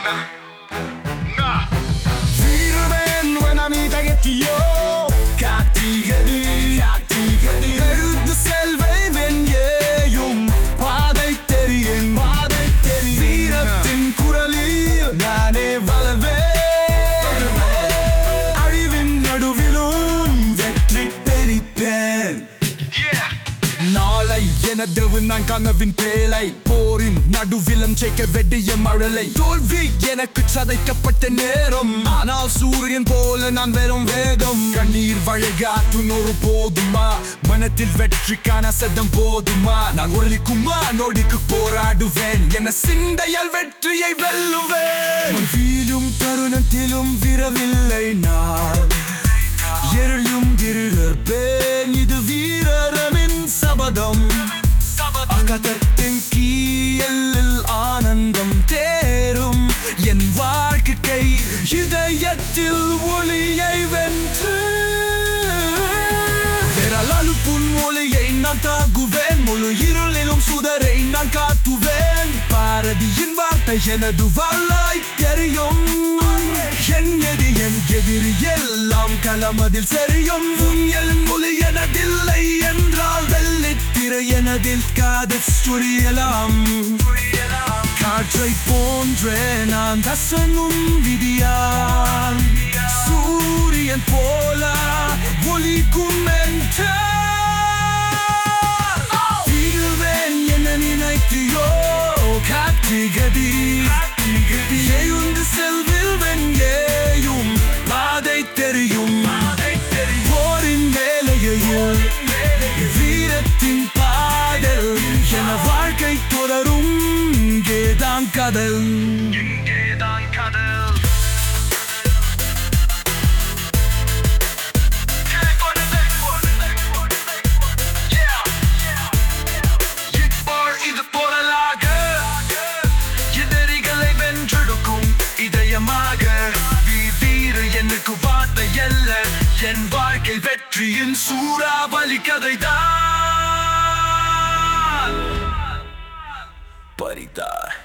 வீரவேன் வனமிதகத்தியோ காத்திகது காத்திகது எழுந்து செல்வேன் ஏயும் பாதை தெரியும் பாதை தெரியும் வீரத்தின் குரலில் நானே வளர்வேன் அழிவின் நடுவிலும் வெற்றி பெறிப்பேன் நாளை எனது நான் கனவின் பேலை போரின் நடுவிலம் செய்க வெடிய மழலை தோல்வி எனக்கு சதைக்கப்பட்ட நேரம் ஆனால் சூரியன் போல நான் வெறும் வேகம் கண்ணீர் வழிகாட்டும் ஒரு போதுமா மனத்தில் வெற்றிக்கான சத்தம் போதுமா நான் ஒழிக்குமா நொடிக்கு போராடுவேன் என சிந்தையால் வெற்றியை வெல்லுவேன் வீழும் தருணத்திலும் விரவில்லை நான் எருளும் இருப்பேன் இது வீரரமின் சபதம் அகதத்தின் கீழல் ஆனந்தம் தேரும் என் வாழ்க்கை இதயத்தில் ஒளியை வென்று விரலால் புன் ஒளியை நான் தாக்குவேன் முழு இருளிலும் சுடரை நான் காட்டுவேன் பாரதியின் வார்த்தை எனது வாழாய் தெரியும் என் எதி என் எதிரி எல்லாம் களமதில் சரியும் உன் என் மொழி எனதில்லை என்றால் வெள்ளித்திரை எனதில் காதல் சுரியலாம் காற்றை போன்றே நான் தசனும் விதியால் சூரியன் போல ஒளிக்கும் என்றார் வீழ்வேன் என நினைத்தியோ காத்திகதி எழுந்து செல்வில்வன் ஏயும் பாதை தெரியும் போரின் வேலையில் வீரத்தின் பாடல் என வாழ்க்கை தொடரும் இங்கேதான் கடல் இங்கேதான் கடல் இது போரலாக எதிரிகளை வென்றெடுக்கும் இதயமாக வீர எனக்கு வார்த்தை அல்ல என் வாழ்க்கை வெற்றியின் சூறாவளி கதைதான் பரிதார்